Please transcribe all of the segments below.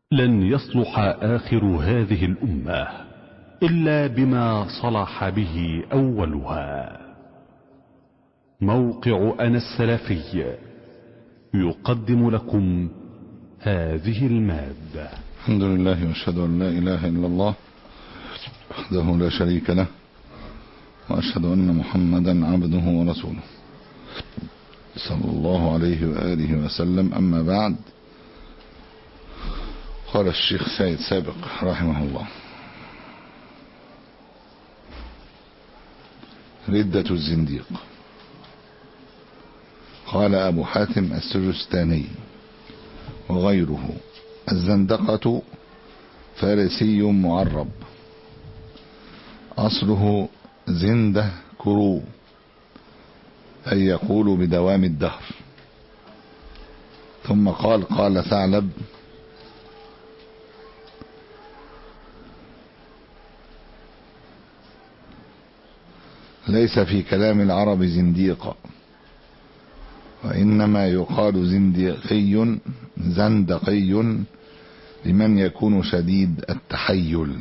لن يصلح آخر هذه الأمة إلا بما صلح به أولها موقع أنا السلفي يقدم لكم هذه المادة الحمد لله واشهد ان لا اله الا الله وحده لا شريك له واشهد ان محمدا عبده ورسوله صلى الله عليه واله وسلم اما بعد قال الشيخ سيد سابق رحمه الله ردة الزنديق قال أبو حاتم السجستاني وغيره الزندقة فارسي معرب أصله زنده كرو أي يقول بدوام الدهر ثم قال قال ثعلب ليس في كلام العرب زنديقا وإنما يقال زندقي زندقي لمن يكون شديد التحيل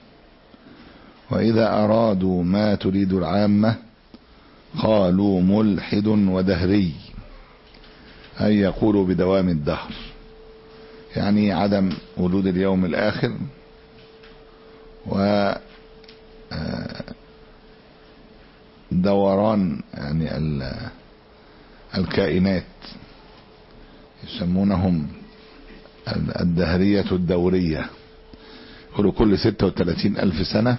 وإذا أرادوا ما تريد العامة قالوا ملحد ودهري أي يقول بدوام الدهر يعني عدم وجود اليوم الآخر و دوران يعني الكائنات يسمونهم الدهرية الدورية يقولوا كل ستة وثلاثين ألف سنة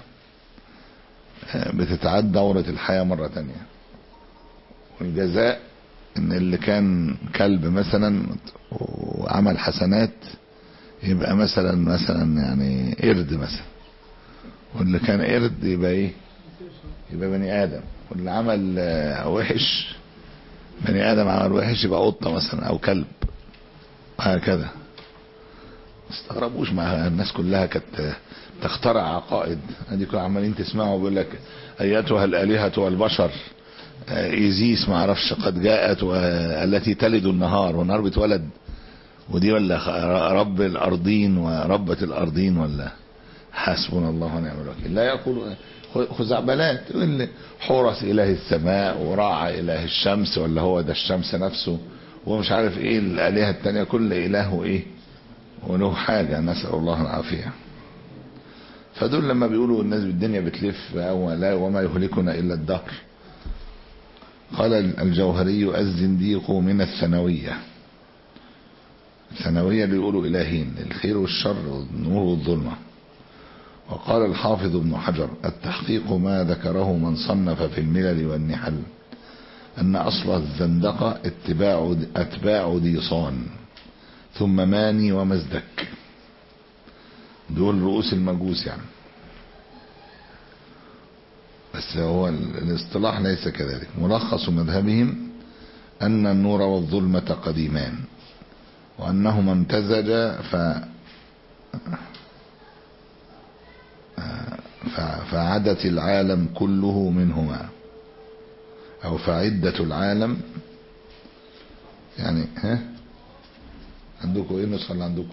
بتتعاد دورة الحياة مرة تانية والجزاء ان اللي كان كلب مثلا وعمل حسنات يبقى مثلا مثلا يعني قرد مثلا واللي كان قرد يبقى ايه يبقى بني ادم واللي عمل وحش بني ادم عمل وحش يبقى قطه مثلا او كلب وهكذا استغربوش مع الناس كلها كانت تخترع عقائد ادي كانوا عمالين تسمعوا بيقول لك ايتها الالهه والبشر ايزيس ما اعرفش قد جاءت والتي تلد النهار والنهار بتولد ودي ولا رب الارضين وربة الارضين ولا حسبنا الله ونعم الوكيل لا يقول خزعبلات يقول حورس اله السماء وراعى اله الشمس ولا هو ده الشمس نفسه ومش عارف ايه الالهه التانية كل اله ايه وله حاجه نسال الله العافيه فدول لما بيقولوا الناس بالدنيا بتلف او لا وما يهلكنا الا الدهر قال الجوهري الزنديق من الثانويه الثانويه بيقولوا الهين الخير والشر والنور والظلمه وقال الحافظ ابن حجر التحقيق ما ذكره من صنف في الملل والنحل أن أصل الزندقة اتباع أتباع ديصان ثم ماني ومزدك دول رؤوس المجوس يعني بس هو الاصطلاح ليس كذلك ملخص مذهبهم أن النور والظلمة قديمان وأنهما امتزجا ف فعدت العالم كله منهما او فعدة العالم يعني ها عندكم ايه النسخة اللي عندكم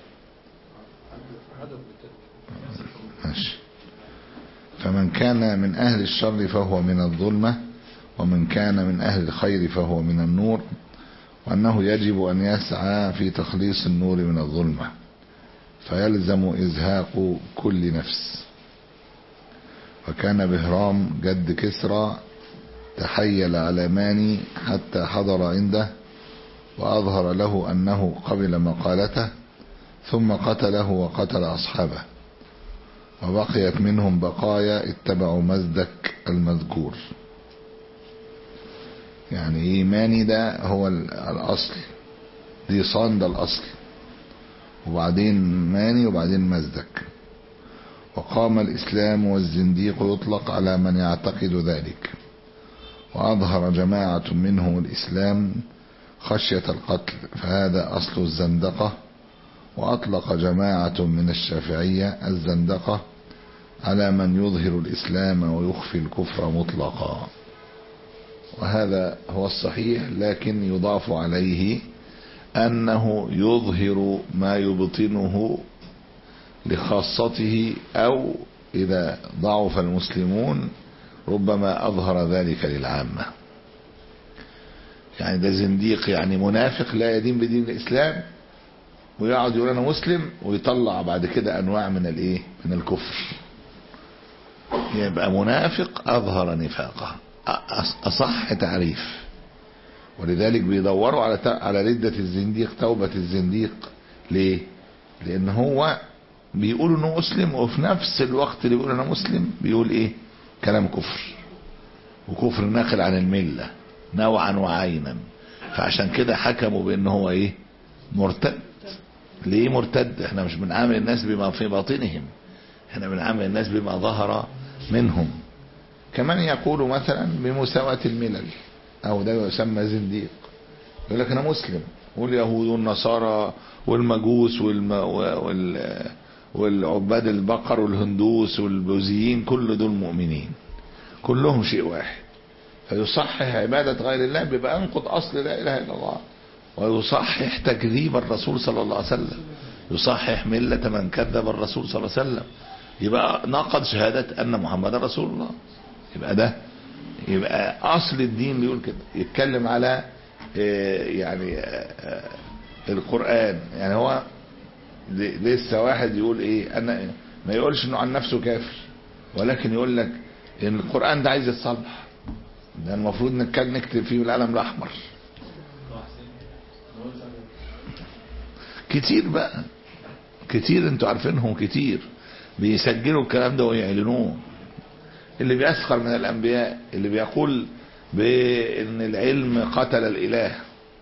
ماشي فمن كان من اهل الشر فهو من الظلمة ومن كان من اهل الخير فهو من النور وانه يجب ان يسعى في تخليص النور من الظلمه فيلزم إزهاق كل نفس وكان بهرام جد كسرى تحيل على ماني حتى حضر عنده وأظهر له أنه قبل مقالته ثم قتله وقتل أصحابه وبقيت منهم بقايا اتبعوا مزدك المذكور يعني إيماني ده هو الأصل ديصان ده الأصل وبعدين ماني وبعدين مزدك وقام الإسلام والزنديق يطلق على من يعتقد ذلك وأظهر جماعة منهم الإسلام خشية القتل فهذا أصل الزندقة وأطلق جماعة من الشافعية الزندقة على من يظهر الإسلام ويخفي الكفر مطلقا وهذا هو الصحيح لكن يضاف عليه أنه يظهر ما يبطنه لخاصته أو إذا ضعف المسلمون ربما أظهر ذلك للعامة يعني ده زنديق يعني منافق لا يدين بدين الإسلام ويقعد يقول أنا مسلم ويطلع بعد كده أنواع من الإيه من الكفر يبقى منافق أظهر نفاقه أصح تعريف ولذلك بيدوروا على على ردة الزنديق توبة الزنديق ليه؟ لأن هو بيقول إنه مسلم وفي نفس الوقت اللي بيقول أنا مسلم بيقول إيه؟ كلام كفر وكفر ناقل عن الملة نوعا وعينا فعشان كده حكموا بأن هو إيه؟ مرتد ليه مرتد؟ احنا مش بنعامل الناس بما في باطنهم احنا بنعامل الناس بما ظهر منهم كمان يقول مثلا بمساواة الملل او ده يسمى زنديق يقول لك انا مسلم واليهود والنصارى والمجوس والم... وال... والعباد البقر والهندوس والبوذيين كل دول مؤمنين كلهم شيء واحد فيصحح عبادة غير الله بيبقى انقض اصل لا اله الا الله ويصحح تكذيب الرسول صلى الله عليه وسلم يصحح ملة من كذب الرسول صلى الله عليه وسلم يبقى نقض شهادة ان محمد رسول الله يبقى ده يبقى اصل الدين بيقول كده يتكلم على يعني القرآن يعني هو لسه واحد يقول ايه انا ما يقولش انه عن نفسه كافر ولكن يقول لك ان القرآن ده عايز يتصلح ده المفروض نتكلم نكتب فيه بالقلم الاحمر كتير بقى كتير انتوا عارفينهم كتير بيسجلوا الكلام ده ويعلنوه اللي بيسخر من الانبياء اللي بيقول بان العلم قتل الاله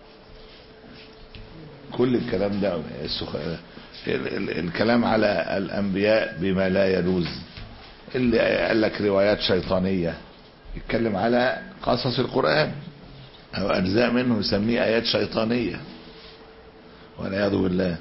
كل الكلام ده السخ... ال... ال... الكلام على الانبياء بما لا يجوز اللي قال لك روايات شيطانية يتكلم على قصص القرآن او اجزاء منه يسميه ايات شيطانية والعياذ بالله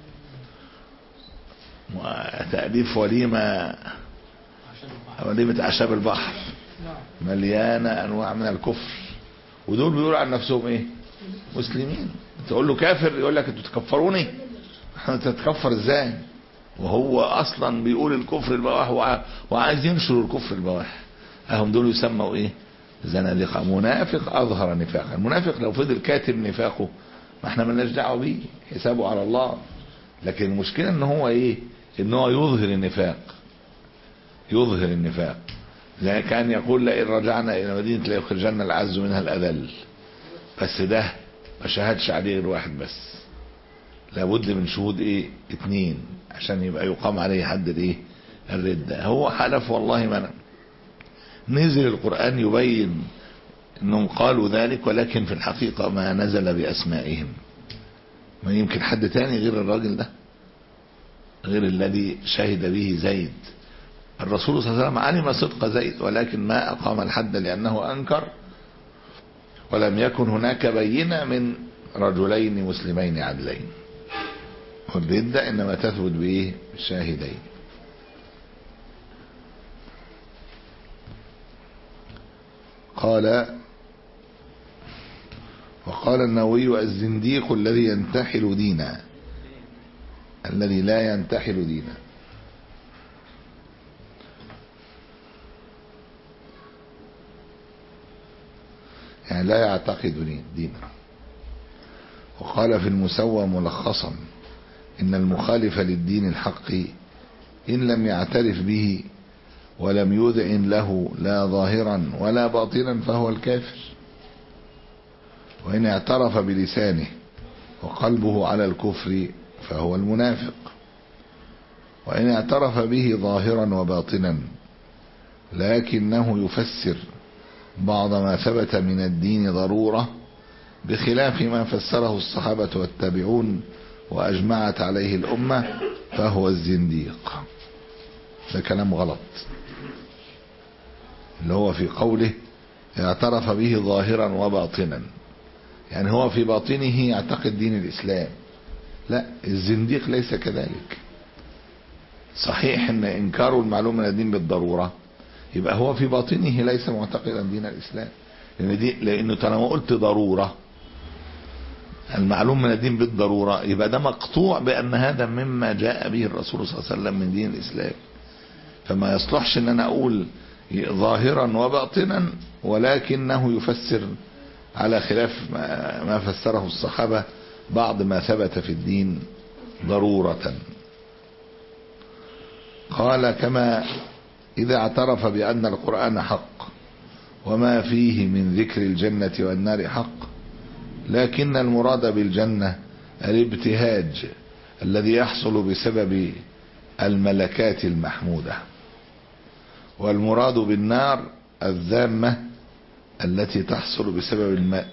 تأليف وليمة وليمة أعشاب البحر مليانة أنواع من الكفر ودول بيقولوا عن نفسهم إيه مسلمين تقول له كافر يقول لك أنتوا تكفروني أنت تتكفر إزاي وهو أصلا بيقول الكفر البواح وعايز ينشر الكفر البواح أهم دول يسموا إيه زنادقة منافق أظهر نفاقا المنافق لو فضل كاتب نفاقه ما احنا ملناش دعوه بيه حسابه على الله لكن المشكله ان هو ايه ان هو يظهر النفاق يظهر النفاق زي كان يقول لئن رجعنا الى مدينه ليخرجن العز منها الاذل بس ده ما شهدش عليه غير واحد بس لابد من شهود ايه اتنين عشان يبقى يقام عليه حد الايه الردة هو حلف والله ما نزل القرآن يبين انهم قالوا ذلك ولكن في الحقيقة ما نزل باسمائهم ما يمكن حد تاني غير الراجل ده غير الذي شهد به زيد الرسول صلى الله عليه وسلم علم صدق زيد ولكن ما اقام الحد لانه انكر ولم يكن هناك بينة من رجلين مسلمين عدلين والردة انما تثبت بايه بالشاهدين قال وقال النووي الزنديق الذي ينتحل دينا الذي لا ينتحل دينا يعني لا يعتقد دينا وقال في المسوى ملخصا إن المخالف للدين الحق إن لم يعترف به ولم يذعن له لا ظاهرا ولا باطنا فهو الكافر وإن اعترف بلسانه وقلبه على الكفر فهو المنافق وإن اعترف به ظاهرا وباطنا لكنه يفسر بعض ما ثبت من الدين ضرورة بخلاف ما فسره الصحابة والتابعون وأجمعت عليه الأمة فهو الزنديق ده كلام غلط اللي هو في قوله اعترف به ظاهرا وباطنا يعني هو في باطنه يعتقد دين الإسلام لا الزنديق ليس كذلك صحيح ان انكاره المعلومة من الدين بالضرورة يبقى هو في باطنه ليس معتقدا دين الإسلام لأن دي لأنه طالما قلت ضرورة المعلوم من الدين بالضرورة يبقى ده مقطوع بأن هذا مما جاء به الرسول صلى الله عليه وسلم من دين الإسلام فما يصلحش ان انا اقول ظاهرا وباطنا ولكنه يفسر على خلاف ما ما فسره الصحابة بعض ما ثبت في الدين ضرورة قال كما إذا اعترف بأن القرآن حق وما فيه من ذكر الجنة والنار حق لكن المراد بالجنة الابتهاج الذي يحصل بسبب الملكات المحمودة والمراد بالنار الذامة التي تحصل بسبب الماء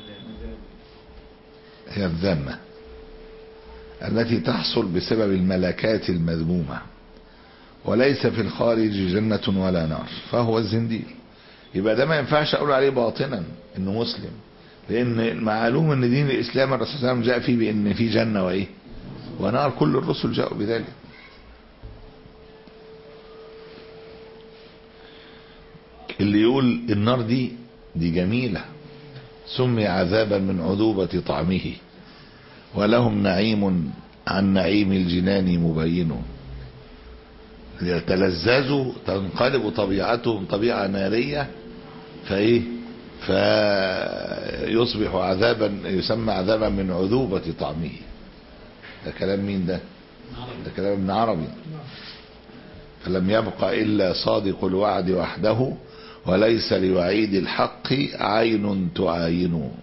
هي الذامة التي تحصل بسبب الملكات المذمومة وليس في الخارج جنة ولا نار فهو الزنديق يبقى ده ما ينفعش اقول عليه باطنا انه مسلم لان معلوم ان دين الاسلام الرسول صلى الله عليه وسلم جاء فيه بان في جنة وايه ونار كل الرسل جاءوا بذلك اللي يقول النار دي دي جميلة سمي عذابا من عذوبة طعمه ولهم نعيم عن نعيم الجنان مبين يتلذذوا تنقلب طبيعتهم طبيعة نارية فايه فيصبح عذابا يسمى عذابا من عذوبة طعمه ده كلام مين ده ده كلام ابن عربي فلم يبق إلا صادق الوعد وحده وليس لوعيد الحق عين تعاين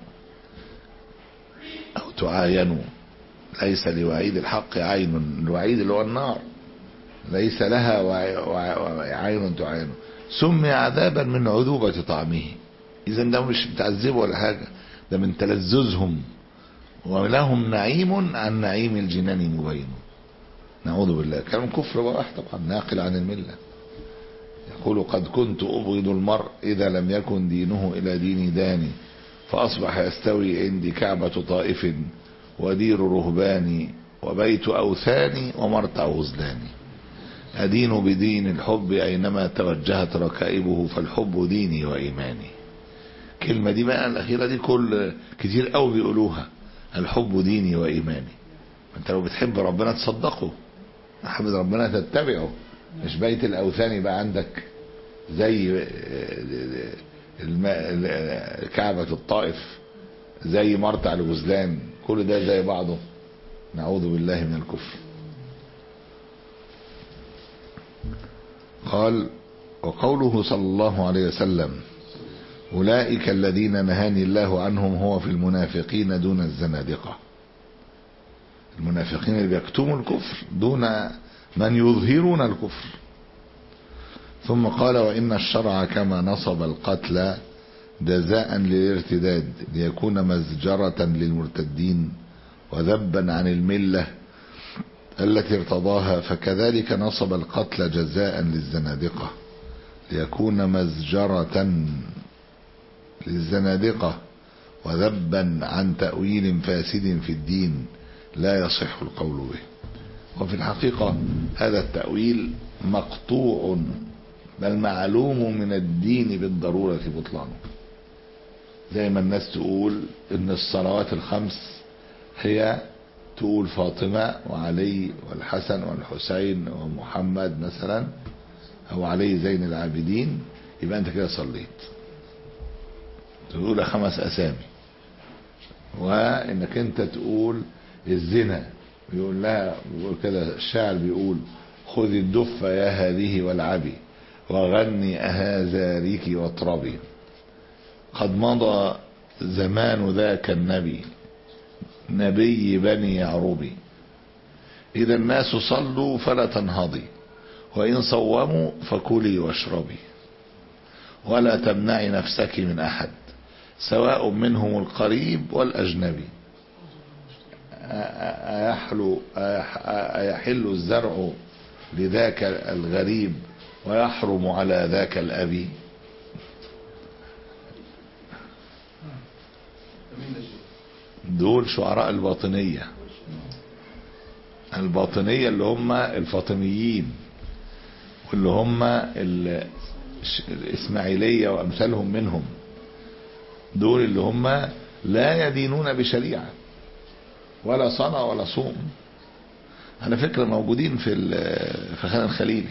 أو تعاين ليس لوعيد الحق عين الوعيد اللي هو النار ليس لها عين تعاين سمي عذابا من عذوبة طعمه إذا ده مش بتعذبه ولا حاجة ده من تلذذهم ولهم نعيم عن نعيم الجنان مبين نعوذ بالله كلام كفر بواح طبعا ناقل عن المله يقول قد كنت أبغض المرء إذا لم يكن دينه إلى دين داني فأصبح يستوي عندي كعبة طائف ودير رهباني وبيت أوثاني ومرتع غزلاني أدين بدين الحب أينما توجهت ركائبه فالحب ديني وإيماني كلمة دي بقى الأخيرة دي كل كتير قوي بيقولوها الحب ديني وإيماني أنت لو بتحب ربنا تصدقه حمد ربنا تتبعه مش بيت الاوثان يبقى عندك زي الماء كعبة الطائف زي مرتع الغزلان كل ده زي بعضه نعوذ بالله من الكفر قال وقوله صلى الله عليه وسلم أولئك الذين نهاني الله عنهم هو في المنافقين دون الزنادقة المنافقين اللي بيكتموا الكفر دون من يظهرون الكفر ثم قال وإن الشرع كما نصب القتل جزاء للارتداد ليكون مزجرة للمرتدين وذبا عن الملة التي ارتضاها فكذلك نصب القتل جزاء للزنادقة ليكون مزجرة للزنادقة وذبا عن تأويل فاسد في الدين لا يصح القول به وفي الحقيقة هذا التأويل مقطوع بل معلوم من الدين بالضرورة بطلانه زي ما الناس تقول ان الصلوات الخمس هي تقول فاطمة وعلي والحسن والحسين ومحمد مثلا او علي زين العابدين يبقى انت كده صليت تقول خمس اسامي وانك انت تقول الزنا بيقول لها بيقول كده الشاعر بيقول خذي الدف يا هذه والعبي وغني أهازاريك واطربي قد مضى زمان ذاك النبي نبي بني يعربي إذا الناس صلوا فلا تنهضي وإن صوموا فكلي واشربي ولا تمنعي نفسك من أحد سواء منهم القريب والأجنبي أيحلو أيحل الزرع لذاك الغريب ويحرم على ذاك الأبي دول شعراء الباطنية الباطنية اللي هم الفاطميين واللي هم الإسماعيلية وأمثالهم منهم دول اللي هم لا يدينون بشريعة ولا صلاة ولا صوم على فكرة موجودين في ال- في خان الخليلي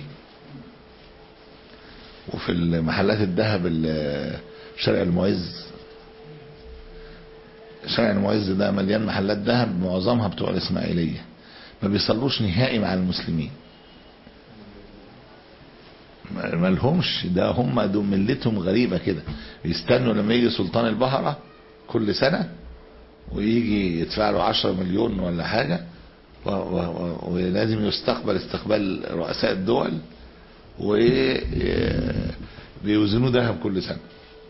وفي محلات الذهب ال- شارع المعز شارع المعز ده مليان محلات ذهب معظمها بتوع الإسماعيلية ما بيصلوش نهائي مع المسلمين ما ما لهمش ده هم دول ملتهم غريبة كده يستنوا لما يجي سلطان البحرة كل سنة ويجي يدفع له 10 مليون ولا حاجة و- و- و- ولازم يستقبل استقبال رؤساء الدول وبيوزنوه ذهب كل سنة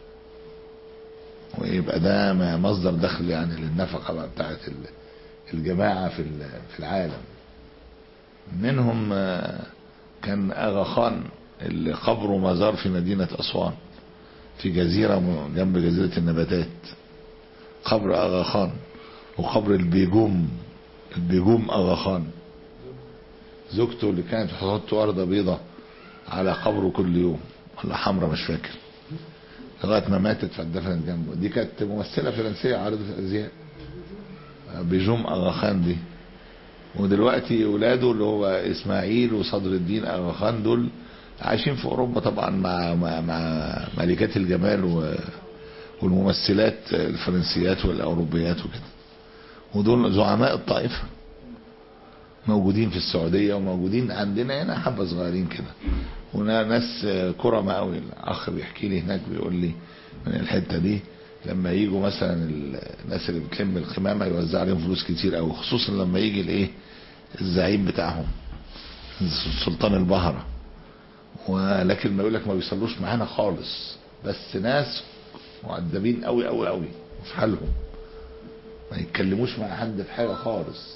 ويبقى ده ما- مصدر دخل يعني للنفقة بقى بتاعت ال- الجماعة في ال- في العالم منهم آه، كان أغا خان اللي قبره مزار في مدينة أسوان في جزيرة م- جنب جزيرة النباتات قبر أغا خان وقبر البيجوم البيجوم أغا خان زوجته اللي كانت تحط وردة بيضة على قبره كل يوم ولا حمرا مش فاكر لغاية ما ماتت فاتدفنت جنبه دي كانت ممثلة فرنسية عارضة أزياء بيجوم أغا خان دي ودلوقتي ولاده اللي هو اسماعيل وصدر الدين اغا خان دول عايشين في اوروبا طبعا مع مع, مع ملكات الجمال و والممثلات الفرنسيات والاوروبيات وكده ودول زعماء الطائفه موجودين في السعوديه وموجودين عندنا هنا حبه صغيرين كده وناس كرمة قوي الاخ بيحكي لي هناك بيقول لي من الحته دي لما يجوا مثلا الناس اللي بتلم القمامه يوزع عليهم فلوس كتير قوي خصوصا لما يجي الايه الزعيم بتاعهم سلطان البهرة ولكن ما يقول لك ما بيصلوش معانا خالص بس ناس مؤدبين قوي قوي قوي في حالهم ما يتكلموش مع حد في حاجه خالص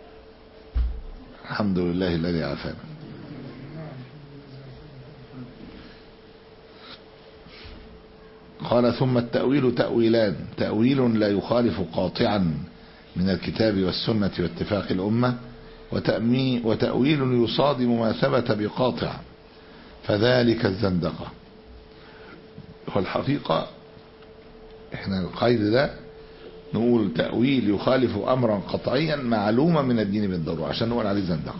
الحمد لله الذي عافانا قال ثم التأويل تأويلان تأويل لا يخالف قاطعا من الكتاب والسنة واتفاق الأمة وتأمي وتأويل يصادم ما ثبت بقاطع فذلك الزندقة والحقيقة احنا القيد ده نقول تأويل يخالف أمرا قطعيا معلوما من الدين بالضرورة عشان نقول عليه زندقة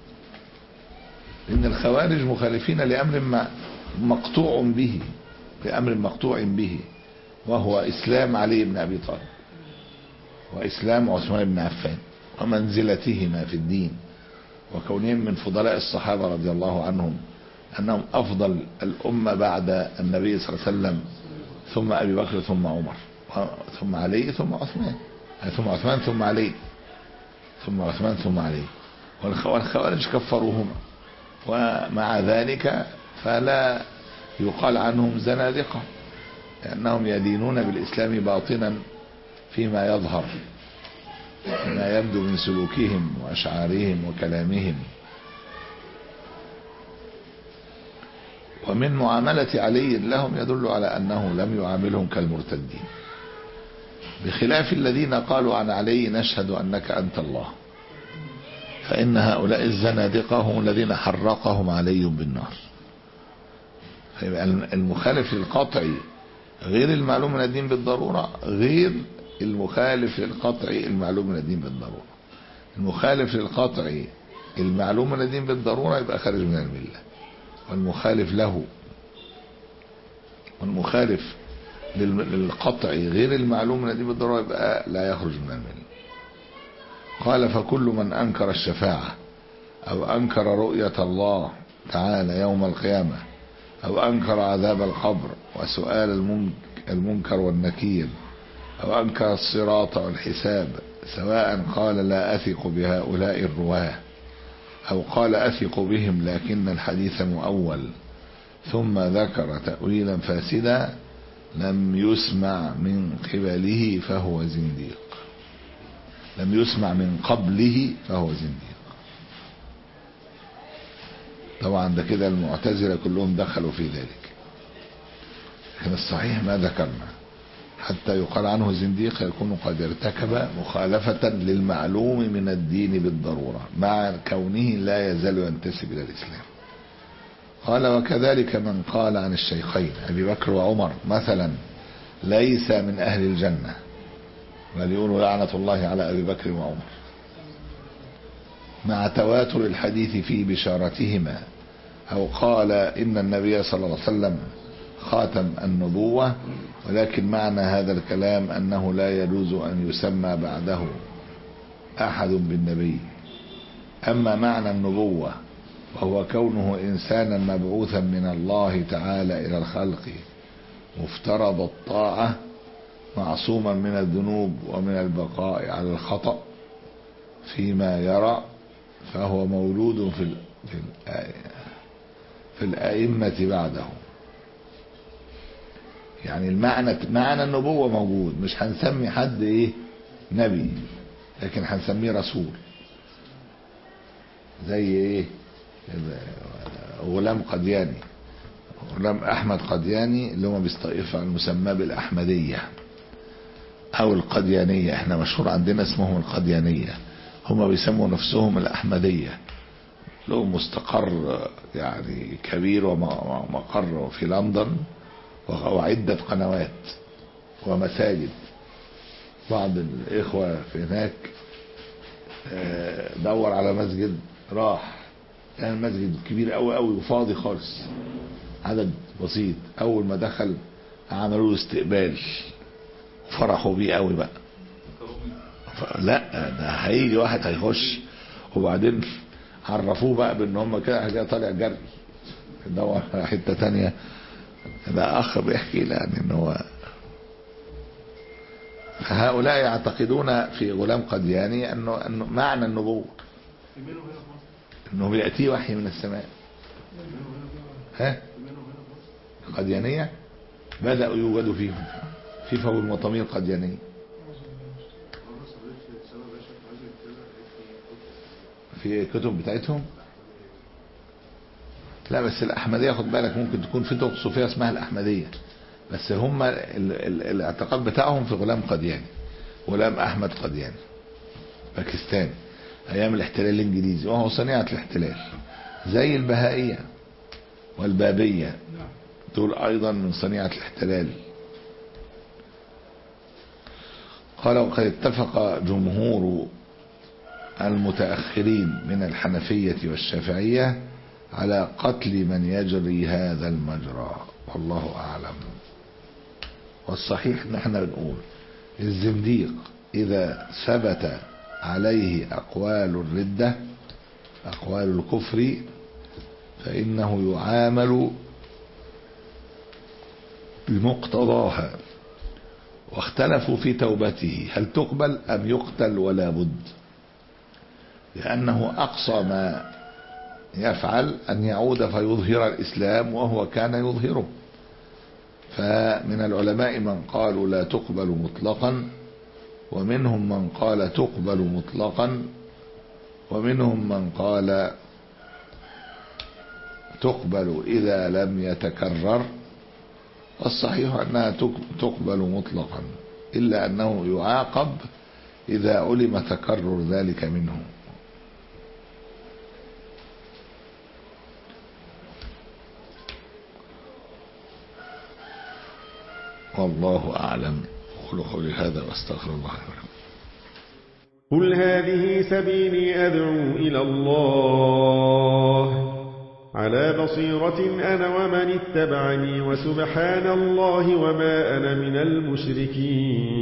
إن الخوارج مخالفين لأمر ما مقطوع به بأمر مقطوع به وهو إسلام علي بن أبي طالب وإسلام عثمان بن عفان ومنزلتهما في الدين وكونهم من فضلاء الصحابة رضي الله عنهم أنهم أفضل الأمة بعد النبي صلى الله عليه وسلم ثم أبي بكر ثم عمر ثم علي ثم عثمان ثم عثمان ثم علي ثم عثمان ثم علي والخوارج كفروهما ومع ذلك فلا يقال عنهم زنادقة لأنهم يدينون بالإسلام باطنا فيما يظهر ما يبدو من سلوكهم وأشعارهم وكلامهم ومن معاملة علي لهم يدل على أنه لم يعاملهم كالمرتدين بخلاف الذين قالوا عن علي نشهد أنك أنت الله فإن هؤلاء الزنادقة هم الذين حرقهم علي بالنار فيبقى المخالف للقطعي غير المعلوم من الدين بالضرورة غير المخالف للقطعي المعلوم من الدين بالضرورة المخالف للقطعي المعلوم من الدين بالضرورة يبقى خارج من الملة والمخالف له والمخالف للقطعي غير المعلوم من الدين بالضرورة يبقى لا يخرج من الملة قال فكل من أنكر الشفاعة أو أنكر رؤية الله تعالى يوم القيامة أو أنكر عذاب القبر وسؤال المنكر والنكير أو أنكر الصراط والحساب سواء قال لا أثق بهؤلاء الرواه أو قال أثق بهم لكن الحديث مؤول ثم ذكر تأويلا فاسدا لم يسمع من قبله فهو زنديق لم يسمع من قبله فهو زنديق طبعا ده كده المعتزلة كلهم دخلوا في ذلك لكن الصحيح ما ذكرنا حتى يقال عنه زنديق يكون قد ارتكب مخالفة للمعلوم من الدين بالضرورة مع كونه لا يزال ينتسب إلى الإسلام قال وكذلك من قال عن الشيخين أبي بكر وعمر مثلا ليس من أهل الجنة بل يقولوا لعنة الله على أبي بكر وعمر مع تواتر الحديث في بشارتهما أو قال إن النبي صلى الله عليه وسلم خاتم النبوة ولكن معنى هذا الكلام أنه لا يجوز أن يسمى بعده أحد بالنبي أما معنى النبوة وهو كونه إنسانا مبعوثا من الله تعالى إلى الخلق مفترض الطاعة معصوما من الذنوب ومن البقاء على الخطأ فيما يرى فهو مولود في في في الأئمة بعده يعني المعنى معنى النبوة موجود مش هنسمي حد ايه نبي لكن هنسميه رسول زي ايه غلام قدياني غلام احمد قدياني اللي هم بيستضيفوا عن المسمى بالاحمدية او القديانية احنا مشهور عندنا اسمهم القديانية هم بيسموا نفسهم الاحمدية لهم مستقر يعني كبير ومقر في لندن وعدة قنوات ومساجد بعض الإخوة في هناك دور على مسجد راح كان المسجد كبير قوي قوي وفاضي خالص عدد بسيط أول ما دخل عملوا له استقبال وفرحوا بيه قوي بقى لا ده هيجي واحد هيخش وبعدين عرفوه بقى بان هم كده حاجه طالع جري يدور على حته تانية ده اخ بيحكي لي يعني ان هو هؤلاء يعتقدون في غلام قدياني انه انه معنى النبوه انه بياتيه وحي من السماء ها قديانيه بداوا يوجدوا فيهم في فو المطامير قديانيه في كتب بتاعتهم لا بس الأحمدية خد بالك ممكن تكون في طرق صوفية اسمها الأحمدية بس هم ال ال الاعتقاد بتاعهم في غلام قدياني غلام أحمد قدياني باكستان أيام الاحتلال الإنجليزي وهو صنيعة الاحتلال زي البهائية والبابية دول أيضا من صنيعة الاحتلال قال وقد اتفق جمهور المتأخرين من الحنفية والشافعية على قتل من يجري هذا المجرى والله أعلم والصحيح نحن بنقول الزنديق إذا ثبت عليه أقوال الردة أقوال الكفر فإنه يعامل بمقتضاها واختلفوا في توبته هل تقبل أم يقتل ولا بد لأنه أقصى ما يفعل أن يعود فيظهر الإسلام وهو كان يظهره فمن العلماء من قالوا لا تقبل مطلقا ومنهم من قال تقبل مطلقا ومنهم من قال تقبل إذا لم يتكرر والصحيح أنها تقبل مطلقا إلا أنه يعاقب إذا علم تكرر ذلك منه والله أعلم أقول قولي هذا وأستغفر الله لكم قل هذه سبيلي أدعو إلى الله على بصيرة أنا ومن اتبعني وسبحان الله وما أنا من المشركين